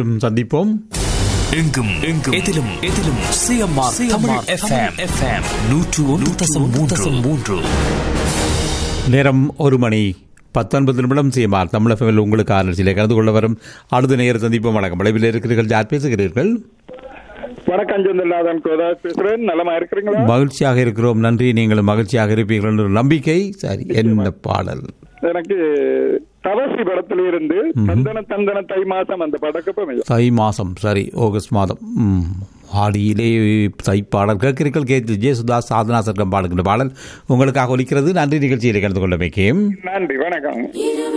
மீண்டும் சந்திப்போம் எங்கும் எங்கும் எதிலும் எதிலும் சிஎம்ஆர் தமிழ் எஃப்எம் எஃப்எம் நூற்று ஒன்று தசம் மூன்று தசம் மூன்று நேரம் ஒரு மணி பத்தொன்பது நிமிடம் சிஎம்ஆர் தமிழகத்தில் உங்களுக்கு ஆலோசனை கலந்து கொள்ள வரும் அடுத்த நேர சந்திப்போம் வணக்கம் விளைவில் இருக்கிறீர்கள் யார் பேசுகிறீர்கள் வணக்கம் செந்தில்லாதன் கோதாஸ் பேசுறேன் நலமா இருக்கிறீங்களா மகிழ்ச்சியாக இருக்கிறோம் நன்றி நீங்களும் மகிழ்ச்சியாக இருப்பீர்கள் என்ற ஒரு நம்பிக்கை சரி என்ன பாடல் எனக்கு தவசி படத்துல இருந்து தந்தன தந்தன தை மாசம் அந்த படக்கப்ப தை மாதம் சரி ஆகஸ்ட் மாதம் ம். ஆடியிலே தை பாடல் கேட்கிறீர்கள் கே ஜேசுதாஸ் சாதனா சர்க்கம் பாடுகின்ற பாடல் உங்களுக்காக ஒலிக்கிறது நன்றி நிகழ்ச்சியில் கலந்து கொள்ள வைக்கேன் நன்றி வணக்கம்